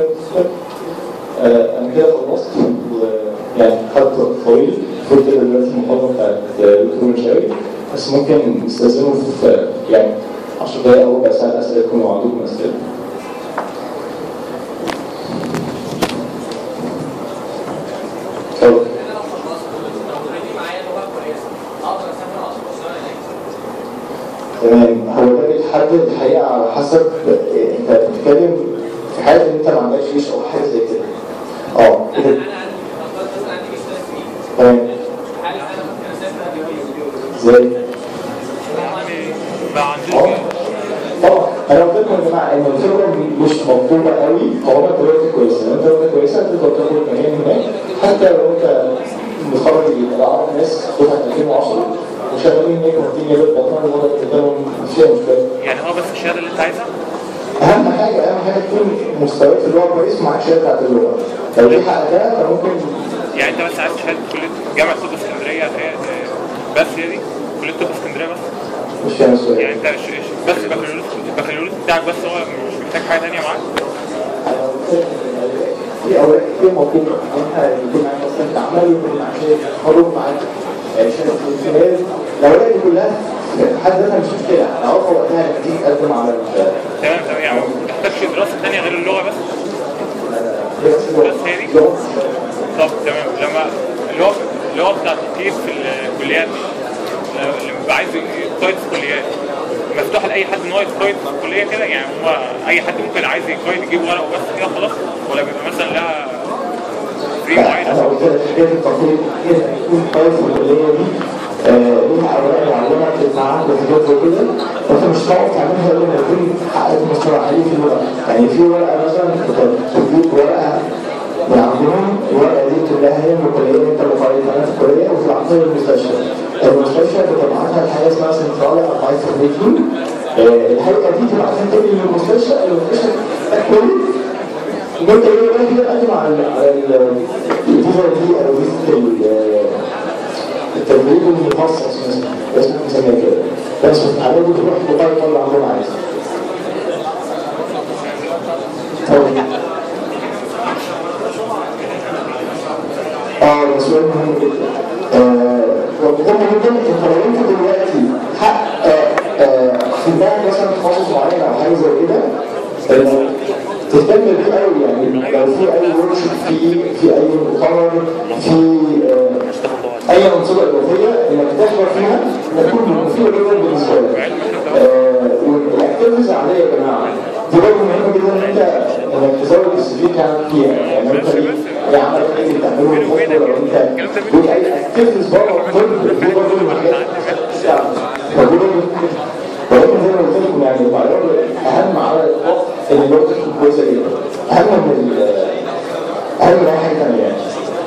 آه، انا كده خلصت ويعني خدت وقت طويل قلت دلوقتي المحاضره بتاعت دكتور مشاوي بس ممكن نستاذنه في يعني 10 دقايق او ربع ساعه اسئلتكم لو عندكم اسئله اتفضل. تمام هو ده بيتحدد الحقيقه على حسب انت بتتكلم في حاله ان انت ما عندكش جيش او حاجه زي كده اه كده تمام ازاي؟ ما عندوش اه طبعا انا قلت لكم يا جماعه ان الخبره مش مطلوبه قوي طالما انت دلوقتي كويسه لو انت دلوقتي كويسه تقدر تاخد مكان هناك حتى لو انت متخرج جديد انا اعرف ناس دفعه 2010 وشغالين هناك واخدين يا بيت بطنه الوضع قدامهم مش فيها مشكله يعني هو بس الشهاده اللي انت عايزها اهم حاجه اهم حاجه تكون مستواك في اللغه كويس ومعاك شهاده بتاعت اللغه لو دي حققتها فممكن يعني انت بس عايز شهاده كليه جامعه طب اسكندريه هي بس هي دي كليه طب اسكندريه بس مش فاهم السؤال يعني انت ش- ش- بس البكالوريوس البكالوريوس بتاعك بس هو مش محتاج حاجه ثانيه معاك في اوراق كتير مطلوبه انت يكون معاك اصلا تعمل يكون معاك شهاده تخرج معاك شهاده الامتياز الاوراق دي كلها في حد ذاتها مش مشكله انا عارفه وقتها لما تيجي تقدم على ال- تمام تمام يعني ما بتحتاجش دراسه ثانيه غير اللغه بس هي بس اللغة. بس هي دي؟ لغة. طب تمام لما اللي هو اللي هو بتاع الترتيب في الكليات اللي بيبقى عايز يقيد في كليات مفتوح لاي حد ان هو يقيد في الكليه كده يعني هو اي حد ممكن عايز يقيد يجيب ورقه وبس كده خلاص ولا بيبقى مثلا لها فري معين انا قلت لك حكايه التقييم كده يكون كويس في الكليه دي آه، ليها اوراق معينه بتتعامل وحاجات زي كده انت مش هتعرف تعملها الا لما يكون حققت مستوى عالي في اللغه يعني في ورقه مثلا تجيب ورقه من عندهم الورقه دي كلها هي من الكليه اللي انت مقيد عليها في الكليه وتبعتها للمستشفى المستشفى بتبعتها لحاجه اسمها سنترال ادفايس ميتنج الهيئه دي تبعتها تاني للمستشفى المستشفى تاكد وانت ايه بقى كده تقدم على ال- على ال- الفيزا دي او فيزا ال- التدريب المخصص مثلا اسمه مسمى كده بس على دي تروح تقيم ولا عندهم عايز اه ده سؤال مهم جدا آه، مهم جدا انت لو انت دلوقتي حق آه، آه، في دماغك مثلا تخصص معين او حاجه زي كده آه، تهتم بيه قوي يعني لو في اي ورك في في اي مؤتمر في آه، اي انشطه اضافيه انك تحضر فيها تكون مفيده جدا بالنسبه لك. آه، والاكتيفيتيز العاديه يا جماعه دي برضه مهمه جدا ان انت انك تزود السي في بتاعك فيها يعني انت اي عمل اي تعمله الفتره لو انت ليك اي اكتيفيتيز بره الطب دي برضه من الحاجات فدي برضه ولكن زي ما قلت لكم يعني المعيار اهم على الاطلاق ان اللغه تكون كويسه جدا اهم من ال- اهم من اي حاجه ثانيه يعني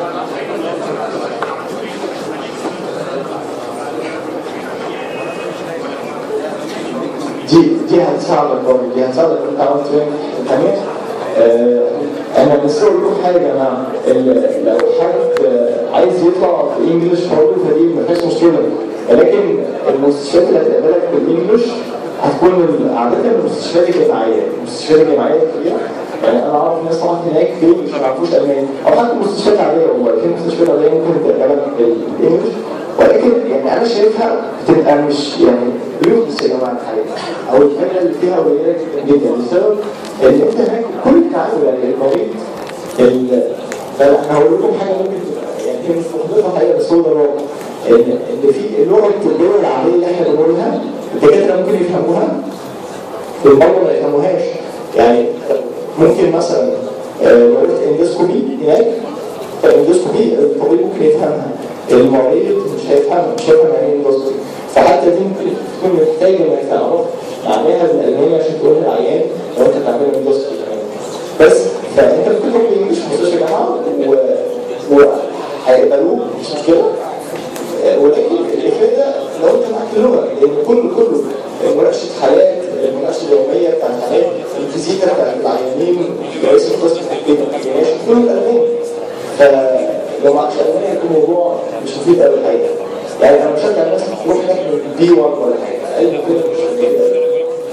دي دي هتساعدك برضه دي هتساعدك انت عاوز تفهم الثانيه آه انا بس اقول لكم حاجه يا جماعه ال- لو حد آه، عايز يطلع في انجلش برضه فدي ما فيهاش مشكله ولكن المستشفيات اللي هتقبلك بالانجلش هتكون ال- عاده المستشفيات الجامعيه المستشفيات الجامعيه الكبيره يعني انا اعرف ناس طبعا هناك في مش ما يعرفوش الماني او حتى مستشفيات عاديه والله في مستشفيات عاديه ممكن تقبلك بالانجلش ولكن يعني انا شايفها بتبقى مش يعني بيوتس يا جماعه الحقيقه او الحاجه اللي فيها قليله جدا جدا بسبب ان انت هناك كل التعامل يعني المريض ال- لا لا انا هقول لكم حاجه ممكن تبقى- يعني هي مش مخلصه الحقيقه بس هو ده الواقع ان ان في اللغه الطبيه العاديه اللي احنا بنقولها الدكاتره ممكن يفهموها المرضى ما يفهموهاش يعني ممكن مثلا آه، لو قلت اندوسكوبي هناك فالاندوسكوبي الطبيب ممكن يفهمها المريض مش هيفهمها مش هيفهم يعني ايه اندوسكوبي فحتى دي ممكن تكون محتاجه انك تعرف معناها بالالماني عشان تقول للعيان لو انت بتعمل اندوسكوبي بس فانت ممكن تروح بالانجلش في مستشفى جامعه و وهيقبلوه مش مشكله آه، ولكن الافاده لو انت معاك اللغه لان كله كله مناقشه حالات المناقشه اليوميه بتاعت الحالات الفيزيكا بتاعت العيانين رئيس القسم التحكيم كله الالماني فلو معكش الماني هيكون الموضوع مش مفيد قوي الحقيقه يعني انا بشجع الناس تروح هناك من بي 1 ولا حاجه اي كده مش مفيد قوي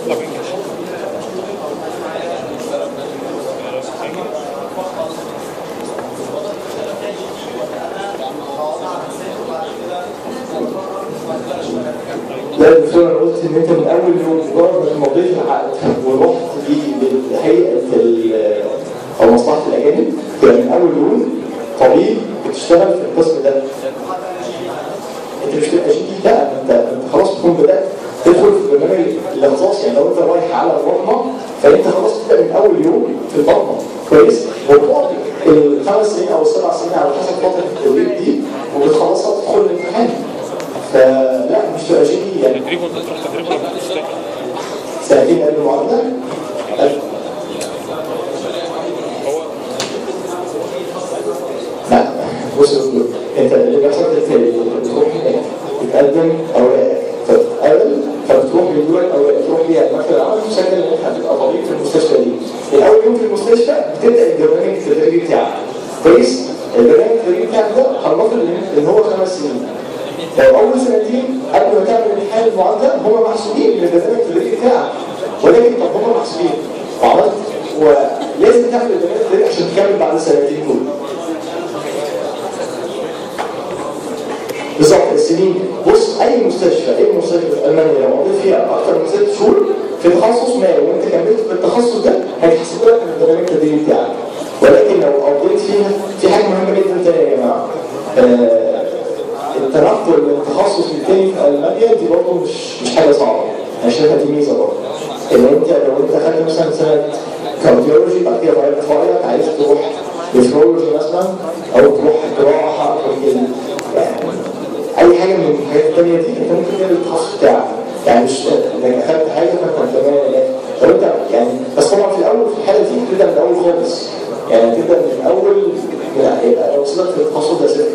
لا الدكتور انا قلت ان انت من اول يوم مجرد ما مضيت العقد ورحت لهيئه ال- او مصلحه الاجانب تبقى من اول يوم طبيب بتشتغل في القسم ده انت مش تبقى شديد لا انت انت خلاص تكون بدات تدخل في برنامج الاختصاص يعني لو انت رايح على الرحمه فانت خلاص تبدا من اول يوم في البطنه كويس وبتقعد الخمس سنين او السبع سنين على حسب فتره التدريب دي وبتخلصها تدخل الامتحان فلا مش تبقى شديد يعني تدريب وانت تروح تدريب ولا بتشتغل سنتين قبل المعادله لا بص يا دكتور انت اللي بيحصل كالتالي بتروح هناك تقدم اوراقك فتتقبل فبتروح يدولك اوراق تروح بيها المكتب العمل مسجل ان انت هتبقى طبيب في المستشفى دي الاول يوم في المستشفى بتبدا البرنامج التدريبي بتاعك كويس البرنامج التدريبي بتاعك ده هنفرض ان إن هو خمس سنين لو اول سنتين قبل ما تعمل امتحان المعادله هم محسوبين من البرنامج التدريبي بتاعك ولكن طب هم محسوبين وعملت ولازم تعمل البرنامج التدريبي عشان تكمل بعد السنتين دول بالظبط السنين بص اي مستشفى اي مستشفى في المانيا لو قضيت فيها اكثر من ست شهور في تخصص ما وانت كملت في التخصص ده هيتحسب لك من البرنامج التدريبي بتاعك ولكن لو قضيت فيها في حاجه مهمه جدا تانية يا جماعه آه التنقل من تخصص للتاني في المانيا دي برضه مش مش حاجه صعبه انا شايفها دي ميزه برضه ان انت لو انت خدت مثلا سنه كارديولوجي بعد كده غيرت رايك عايز تروح نفرولوجي مثلا او تروح جراحه أو كده. يعني اي حاجه من الحاجات الثانيه دي انت ممكن تعمل التخصص بتاعك يعني مش انك اخدت حاجه فانت تمام لو انت يعني بس طبعا في الاول في الحاله دي تبدا من الاول خالص يعني تبدا من الاول يعني يبقى لو وصلت في التخصص ده صفر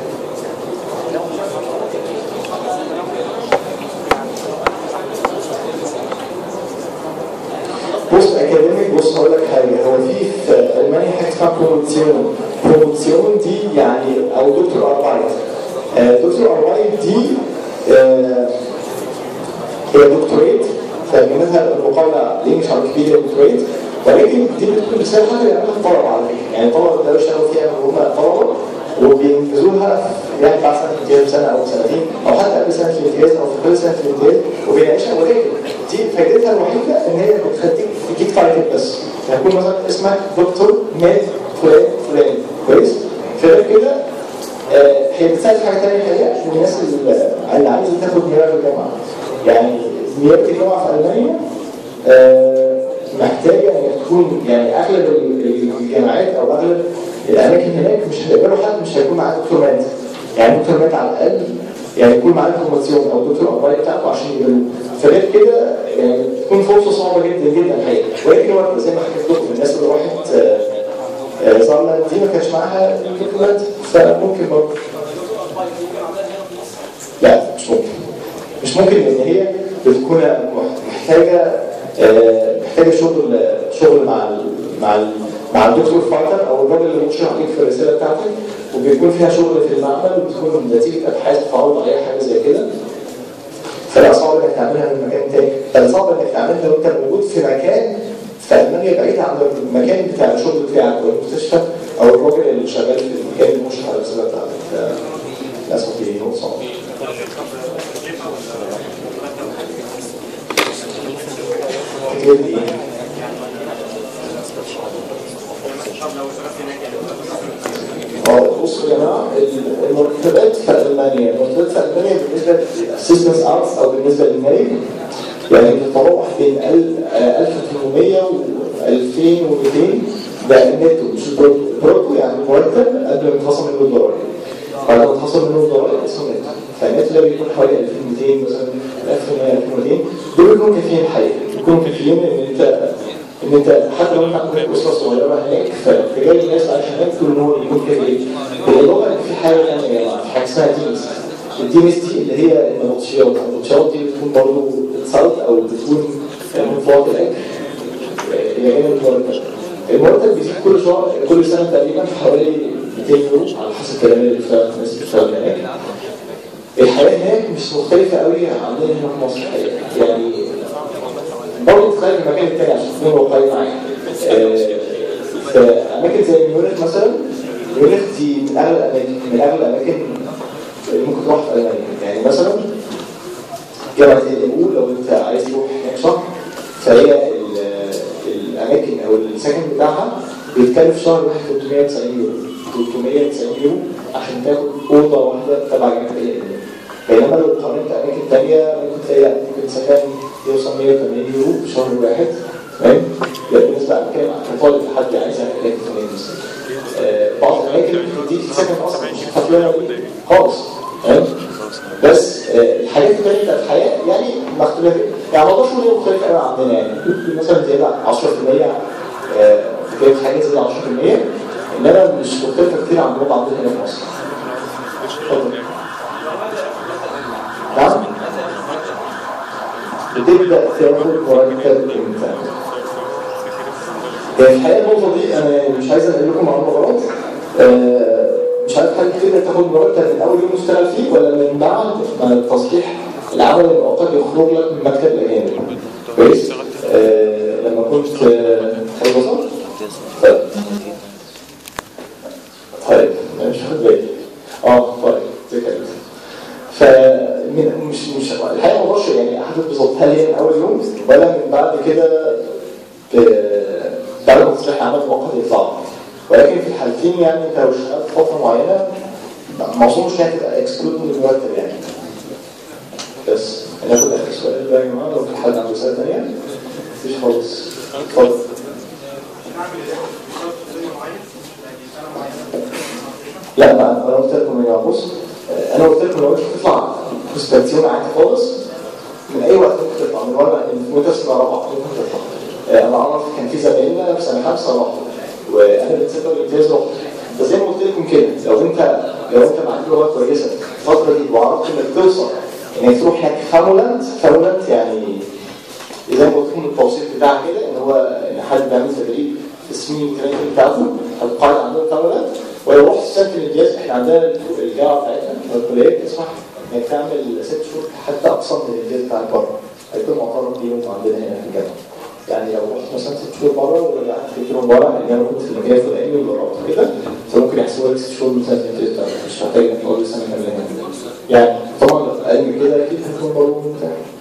بص اكاديميك بص هقول لك حاجه هو في في المانيا حاجه اسمها بروموتسيون بروموتسيون دي يعني او دكتور اربايت آه، دكتور اربايت دي آه، هي دكتوريت فمنها المقابله ليه مش عارف كبير دكتوريت ولكن دي بتكون رساله حاجه يعملها الطلبه على فكره يعني الطلبه اللي بيشتغلوا فيها وهم طلبه وبينجزوها في يعني بعد سنه الامتياز سنه او سنتين او حتى قبل سنه الامتياز او في خلال سنه الامتياز وبيناقشها ولكن دي فائدتها الوحيده ان هي بتخليك تديك تايتل بس هيكون مثلا اسمك دكتور مات فلان فلان كويس فغير كده آه، هي بتساعد في حاجه ثانيه الحقيقه الناس اللي اللي عايزه تاخد نيابه في الجامعه يعني نيابه الجامعه في المانيا آه، محتاجه ان تكون يعني اغلب ال- الجامعات او اغلب الاماكن هناك مش هتقبلوا حد مش هيكون معاه دكتور مات يعني دكتور مات على الاقل يعني يكون معاه انفورماسيون او دكتور اربايت بتاعته عشان يقبلوه فغير كده يعني تكون فرصه صعبه جدا جدا الحقيقه ولكن هو زي ما حكيت لكم الناس اللي راحت آه، آه، صار دي ما كانش معاها الدكتورات فممكن برضه لا مش ممكن مش ممكن لان هي بتكون محتاجه آه، محتاجه شغل شغل مع ال مع ال مع الدكتور فايتر او الراجل اللي مشرح عليك في الرساله بتاعتك وبيكون فيها شغل في المعمل وبتكون نتيجه ابحاث تعرض عليها حاجه زي كده فلا صعب انك تعملها من مكان تاني بل صعب انك تعملها لو انت موجود في مكان في المانيا بعيد عن المكان بتاع الشغل بتاعك او المستشفى او الراجل اللي شغال في المكان اللي مشرح على الرساله بتاعتك ف- للاسف دي نقطه صعبه كتير ايه؟ اه بصوا يا جماعه المرتبات في المانيا المرتبات في المانيا بالنسبه للاسيستنس ارتس او بالنسبه للنايب يعني بتتراوح بين ال- آه، 1800 و 2200 ده النتو مش البروتو البروتو يعني مرتب قبل ما يتخصم منه الضرايب بعد ما يتخصم منه الضرايب اسمه نتو فالنتو ده بيكون حوالي 2200 مثلا 1100 1200 دول بيكونوا كافيين الحقيقه بيكونوا كافيين ان انت ان انت حتى لو انت عندك اسره صغيره هناك فجاي الناس عشان هناك طول النهار يكون كافي بالاضافه ان في حاجه ثانيه يا جماعه في حاجه اسمها ديمس الديمس دي اللي هي النبطشيات النبطشيات دي بتكون برضه اتصالت او بتكون من فوق الاكل هي جايه من المرتب المرتب بيزيد كل شهر كل سنه تقريبا حوالي 200 يورو على حسب الكلام اللي بيشتغل الناس اللي بتشتغل هناك الحياه هناك مش مختلفه قوي عندنا هنا في مصر الحقيقه يعني برضه تختلف من مكان التاني عشان تكون واقعي معايا في اماكن زي ميونخ مثلا ميونخ دي من اغلى الاماكن من اغلى الاماكن اللي ممكن تروح في المانيا يعني مثلا جامعه الامول لو انت عايز تروح هناك شهر فهي الاماكن او السكن بتاعها بيتكلف شهر واحد 390 يورو 390 يورو عشان تاخد اوضه واحده تبع جامعه الامول بينما لو قارنت اماكن ثانيه ممكن تلاقي ممكن سكن يوصل 180 يورو في شهر واحد تمام بالنسبه لاماكن كطالب لحد عايز يعمل هناك مثلا بعض الاماكن دي سكن اصلا مش هتلاقيها خالص تمام بس الحاجات الثانيه بتاعت الحياه يعني مختلفه يعني موضوع شغل مختلف قوي عندنا يعني مثلا زياده 10% في حاجه زي 10% انما مش مختلفه كتير عن الوضع عندنا هنا في مصر اتفضل نعم بتبدا تاخد مرتب امتى يعني الحقيقه النقطه دي انا مش عايز اقول لكم معلومه غلط آه مش عارف هل تقدر تاخد مرتب من اول يوم تشتغل فيه ولا من بعد ما تصحيح العمل المؤقت يخرج لك من مكتب الاجانب كويس آه لما كنت آه خلصت طيب طيب مش واخد بالي اه طيب تكلم فمن مش مش الحقيقه ما اقدرش يعني احدد بالظبط هل هي من اول يوم ولا من بعد كده بعد ما تصلح عمل مؤقت يطلع ولكن في الحالتين يعني انت لو اشتغلت فتره معينه ما اظنش انها تبقى اكسكلود من المرتب يعني بس هناخد اخر سؤال بقى يا جماعه لو في حد عنده سؤال ثانيه مفيش خالص اتفضل لا ما انا قلت لكم يا بص انا قلت لكم لو انت تطلع بوستاتيون عادي خالص من اي وقت ممكن تطلع من ورا وانت في سنه رابعه ممكن تطلع انا اعرف كان في زمايلنا في سنه خمسه راحوا وانا بنسبه الامتياز رحت فزي ما قلت لكم كده لو انت لو انت معاك لغه كويسه الفتره دي وعرفت انك توصل انك تروح هناك فامولنت فامولنت يعني زي ما قلت لكم التوصيف بتاعها كده ان هو ان حد بيعمل تدريب في السنين التريننج بتاعته القاعده عندنا فامولنت ولو رحت سنه الامتياز احنا عندنا الجامعه بتاعتنا الكليه تسمح انك تعمل ست شهور حتى اقصى من الامتياز بتاعك بره هيكون معترف بيهم عندنا هنا في الجامعه يعني لو رحت مثلا ست شهور بره ورجعت ست شهور بره يعني انا كنت في المجال الفلاني وجربت كده فممكن يحسبوا لك ست شهور من سنه الامتياز بتاعتك مش محتاج انك تقعد سنه كامله هنا يعني طبعا اقل من كده اكيد هتكون برضه ممتع